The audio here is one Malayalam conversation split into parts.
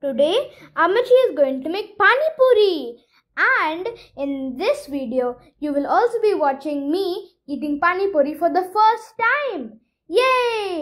Today, Amachi is going to make pani puri. And in this video, you will also be watching me eating pani puri for the first time. Yay!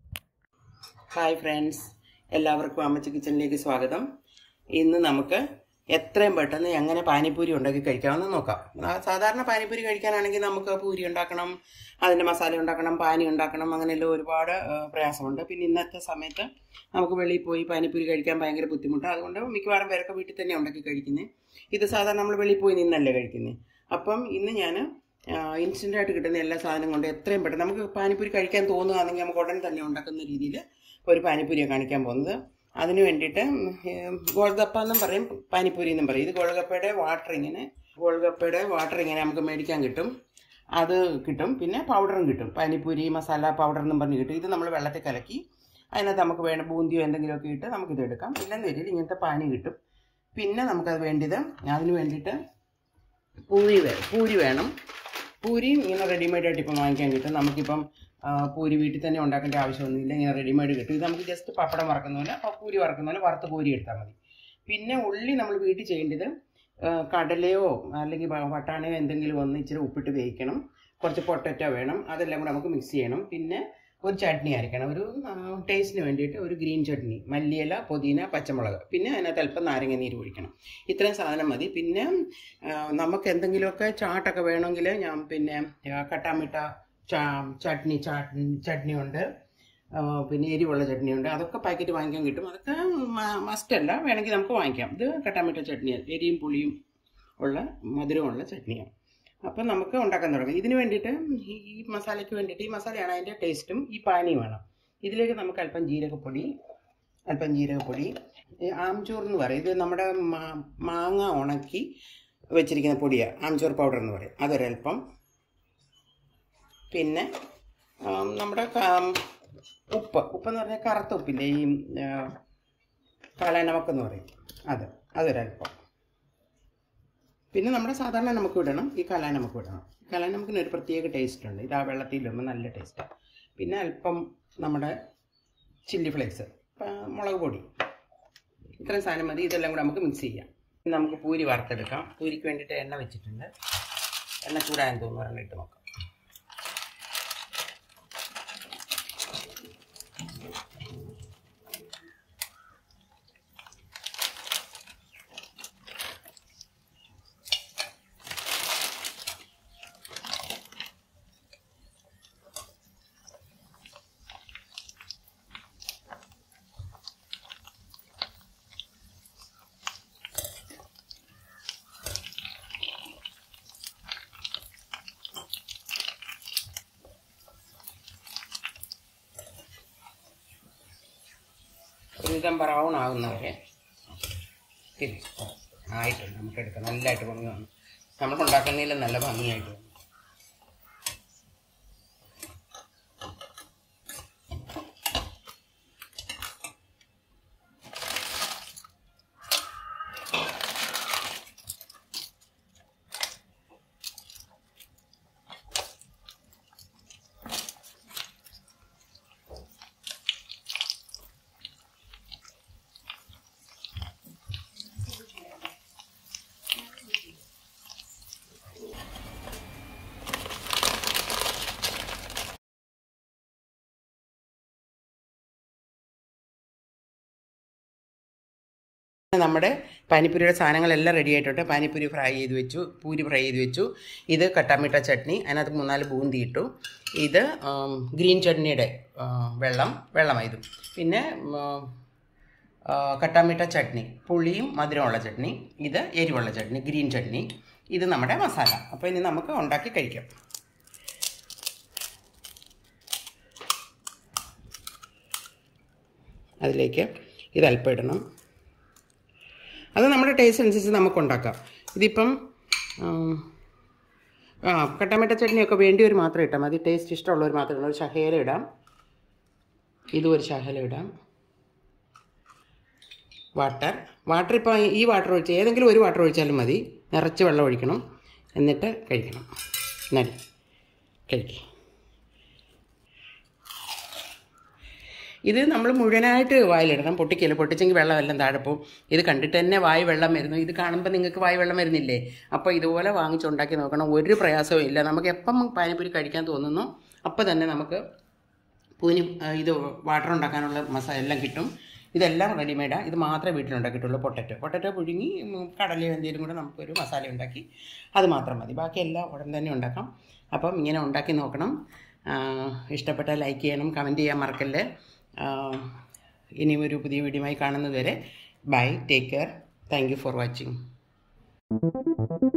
Hi friends എല്ലാവർക്കും അമ്മച്ചി കിച്ചണിലേക്ക് സ്വാഗതം ഇന്ന് നമുക്ക് എത്രയും പെട്ടെന്ന് എങ്ങനെ പാനിപ്പൂരി ഉണ്ടാക്കി കഴിക്കാമെന്ന് നോക്കാം ആ, സാധാരണ പാനിപ്പൂരി കഴിക്കാനാണെങ്കിൽ നമുക്ക് പൂരി ഉണ്ടാക്കണം അതിൻ്റെ മസാല ഉണ്ടാക്കണം പാനി ഉണ്ടാക്കണം അങ്ങനെയെല്ലാം ഒരുപാട് ആ, പ്രയാസമുണ്ട് പിന്നെ ഇന്നത്തെ സമയത്ത് നമുക്ക് വെളിയിൽ പോയി പാനിപ്പൂരി കഴിക്കാൻ ഭയങ്കര ബുദ്ധിമുട്ടാണ് അതുകൊണ്ട് മിക്കവാറും പേരൊക്കെ വീട്ടിൽ തന്നെ ഉണ്ടാക്കി കഴിക്കുന്നത് ഇത് സാധാരണ നമ്മൾ വെളിയിൽ പോയി നിന്നല്ലേ കഴിക്കുന്നത് അപ്പം ഇന്ന് ഞാൻ ഇൻസ്റ്റൻ്റ് ആയിട്ട് കിട്ടുന്ന എല്ലാ സാധനം കൊണ്ട് എത്രയും പെട്ടെന്ന് നമുക്ക് പാനിപ്പൂരി കഴിക്കാൻ തോന്നുകയാണെങ്കിൽ നമുക്ക് ഉടൻ തന്നെ ഉണ്ടാക്കുന്ന രീതിയിൽ ഒരു പാനിപ്പൂരിയാണ് കാണിക്കാൻ പോകുന്നത് അതിന് വേണ്ടിയിട്ട് ഉം, ഗോൾഗപ്പ എന്നും പറയും പാനിപ്പൂരി എന്നും പറയും ഇത് ഗോൾഗപ്പയുടെ വാട്ടർ ഇങ്ങനെ ഗോൾഗപ്പയുടെ വാട്ടർ ഇങ്ങനെ നമുക്ക് മേടിക്കാൻ കിട്ടും അത് കിട്ടും പിന്നെ പൗഡറും കിട്ടും പാനിപ്പൂരി മസാല പൗഡർ എന്നും പറഞ്ഞ് കിട്ടും ഇത് നമ്മൾ വെള്ളത്തിൽ കലക്കി അതിനകത്ത് നമുക്ക് വേണ്ട ബൂന്തിയോ എന്തെങ്കിലുമൊക്കെ ഇട്ട് നമുക്കിത് എടുക്കാം ഇല്ലെന്ന് വരില്ല ഇങ്ങനത്തെ പാനി കിട്ടും പിന്നെ നമുക്കത് വേണ്ടിയത് അതിന് വേണ്ടിയിട്ട് പൂരി വേ പൂരി വേണം പൂരിയും ഇങ്ങനെ റെഡിമെയ്ഡ് ആയിട്ട് ഇപ്പം വാങ്ങിക്കാൻ കിട്ടും നമുക്കിപ്പം ആ, പൂരി വീട്ടിൽ തന്നെ ഉണ്ടാക്കേണ്ട ആവശ്യമൊന്നുമില്ല ഇങ്ങനെ റെഡിമെയ്ഡ് കിട്ടും ഇത് നമുക്ക് ജസ്റ്റ് പപ്പടം വറക്കുന്ന പോലെ അപ്പോൾ പൂരി വറക്കുന്ന പോലെ വറുത്ത് പൂരി എടുത്താൽ മതി പിന്നെ ഉള്ളി നമ്മൾ വീട്ടിൽ ചെയ്യേണ്ടത് ആ, കടലയോ അല്ലെങ്കിൽ വ- വട്ടാണയോ എന്തെങ്കിലും ഒന്ന് ഇച്ചിരി ഉപ്പിട്ട് വേവിക്കണം കുറച്ച് പൊട്ടറ്റോ വേണം അതെല്ലാം കൂടെ നമുക്ക് മിക്സ് ചെയ്യണം പിന്നെ ഒരു ചട്നി അരയ്ക്കണം ഒരു ടേസ്റ്റിന് വേണ്ടിയിട്ട് ഒരു ഗ്രീൻ ചട്നി മല്ലിയില പുതിന പച്ചമുളക് പിന്നെ അതിനകത്ത് അല്പം നാരങ്ങ നീര് ഒഴിക്കണം ഇത്രയും സാധനം മതി പിന്നെ ആ, നമുക്ക് എന്തെങ്കിലുമൊക്കെ ചാട്ടൊക്കെ വേണമെങ്കിൽ ഞാൻ പിന്നെ ആ, കട്ടാമിട്ട ചാ ചട്നി ചാട്നി ചട്നി ഉണ്ട് ആ, പിന്നെ എരിവുള്ള ചട്നി ഉണ്ട് അതൊക്കെ പാക്കറ്റ് വാങ്ങിക്കാൻ കിട്ടും അതൊക്കെ മസ്റ്റ് അല്ല വേണമെങ്കിൽ നമുക്ക് വാങ്ങിക്കാം ഇത് കട്ടാമിട്ട ചട്നിയാണ് എരിയും പുളിയും ഉള്ള മധുരമുള്ള ചട്നിയാണ് അപ്പം നമുക്ക് ഉണ്ടാക്കാൻ തുടങ്ങാം ഇതിന് വേണ്ടിയിട്ട് ഈ ഈ മസാലയ്ക്ക് വേണ്ടിയിട്ട് ഈ മസാലയാണ് അതിൻ്റെ ടേസ്റ്റും ഈ പാനിയും വേണം ഇതിലേക്ക് നമുക്ക് അല്പം ജീരകപ്പൊടി അല്പം ജീരകപ്പൊടി ഈ ആംചൂർ എന്ന് പറയും ഇത് നമ്മുടെ മാ- മാങ്ങ ഉണക്കി വെച്ചിരിക്കുന്ന പൊടിയാണ് ആംചൂർ പൗഡർ എന്ന് പറയും അതൊരൽപ്പം പിന്നെ ആം, നമ്മുടെ ക- ഉപ്പ് ഉപ്പെന്ന് പറഞ്ഞാൽ കറുത്ത ഉപ്പില്ലേ ഈ ആ, കാലാനമക്കെന്ന് പറയും അത് അതൊരൽപ്പം പിന്നെ നമ്മുടെ സാധാരണ നമുക്ക് വിടണം ഈ കലാനമക്ക് വിടണം കലാനമക്കിന് ഒരു പ്രത്യേക ടേസ്റ്റ് ഉണ്ട് ഇത് ആ വെള്ളത്തിൽ ഇടുമ്പോൾ നല്ല ടേസ്റ്റാണ് പിന്നെ അല്പം നമ്മുടെ ചില്ലി ഫ്ലേക്സ് മുളക് പൊടി ഇത്രയും സാധനം മതി ഇതെല്ലാം കൂടെ നമുക്ക് മിക്സ് ചെയ്യാം ഇനി നമുക്ക് പൂരി വറുത്തെടുക്കാം പൂരിക്ക് വേണ്ടിയിട്ട് എണ്ണ വെച്ചിട്ടുണ്ട് എണ്ണ ചൂടാൻ തോന്നുന്നു ഒരെണ്ണം ഇട്ട് നോക്കാം ഒരുവിധം ബ്രൗൺ ആകുന്നവരെ തിരിച്ച് ആയിട്ടുണ്ട് നമുക്ക് എടുക്കാം നല്ലതായിട്ട് പൊങ്ങി വന്നു നമ്മൾ ഉണ്ടാക്കുന്നതിൽ നല്ല ഭംഗിയായിട്ട് വന്നു നമ്മുടെ പാനിപ്പൂരിയുടെ സാധനങ്ങളെല്ലാം റെഡി ആയിട്ടുണ്ട് പാനിപ്പൂരി ഫ്രൈ ചെയ്ത് വെച്ചു പൂരി ഫ്രൈ ചെയ്ത് വെച്ചു ഇത് കട്ടാമിട്ട ചട്നി അതിനകത്ത് മൂന്നാല് ബൂന്തി ഇട്ടു ഇത് ആം, ഗ്രീൻ ചട്നിയുടെ ആ, വെള്ളം വെള്ളമായതും പിന്നെ ഉം, ആ, കട്ടാമിട്ട ചട്നി പുളിയും മധുരമുള്ള ചട്നി ഇത് എരിവുള്ള ചട്നി ഗ്രീൻ ചട്നി ഇത് നമ്മുടെ മസാല അപ്പോൾ ഇനി നമുക്ക് ഉണ്ടാക്കി കഴിക്കാം അതിലേക്ക് ഇത് അല്പം ഇടണം അത് നമ്മുടെ ടേസ്റ്റ് അനുസരിച്ച് നമുക്ക് ഉണ്ടാക്കാം ഇതിപ്പം ഉം, ആ കട്ടമിട്ട ചട്നിയൊക്കെ വേണ്ടിയവർ മാത്രം ഇട്ടാൽ മതി ടേസ്റ്റ് ഇഷ്ടമുള്ളവർ മാത്രം ഇടണം ഒരു ശകല ഇടാം ഇതും ഒരു ശകല ഇടാം വാട്ടർ വാട്ടർ ഇപ്പോൾ ഈ വാട്ടർ ഒഴിച്ച് ഏതെങ്കിലും ഒരു വാട്ടർ ഒഴിച്ചാലും മതി നിറച്ച് വെള്ളം ഒഴിക്കണം എന്നിട്ട് കഴിക്കണം നടി കഴിക്കും ഇത് നമ്മൾ മുഴുവനായിട്ട് വായിലിടണം പൊട്ടിക്കല് പൊട്ടിച്ചെങ്കിൽ വെള്ളമെല്ലാം താഴെ പോകും ഇത് കണ്ടിട്ട് തന്നെ വായി വെള്ളം വരുന്നു ഇത് കാണുമ്പോൾ നിങ്ങൾക്ക് വായി വെള്ളം വരുന്നില്ലേ അപ്പോൾ ഇതുപോലെ വാങ്ങിച്ചുണ്ടാക്കി നോക്കണം ഒരു പ്രയാസവും ഇല്ല നമുക്ക് എപ്പം പാനിപ്പൂരി കഴിക്കാൻ തോന്നുന്നു അപ്പോൾ തന്നെ നമുക്ക് പൂനി ആ, ഇത് വാട്ടർ ഉണ്ടാക്കാനുള്ള മസാല എല്ലാം കിട്ടും ഇതെല്ലാം റെഡിമെയ്ഡാണ് ഇത് മാത്രമേ വീട്ടിലുണ്ടാക്കിയിട്ടുള്ളൂ പൊട്ടറ്റോ പൊട്ടറ്റോ പുഴുങ്ങി ഉം, കടലയോ എന്തെങ്കിലും കൂടെ നമുക്കൊരു മസാല ഉണ്ടാക്കി അത് മാത്രം മതി ബാക്കി എല്ലാം ഉടൻ തന്നെ ഉണ്ടാക്കാം അപ്പം ഇങ്ങനെ ഉണ്ടാക്കി നോക്കണം ആ, ഇഷ്ടപ്പെട്ടാൽ ലൈക്ക് ചെയ്യണം കമൻറ്റ് ചെയ്യാൻ മറക്കല്ലേ ആ, ഇനിയും ഒരു പുതിയ വീഡിയോയുമായി കാണുന്നത് വരെ bye take care thank you for watching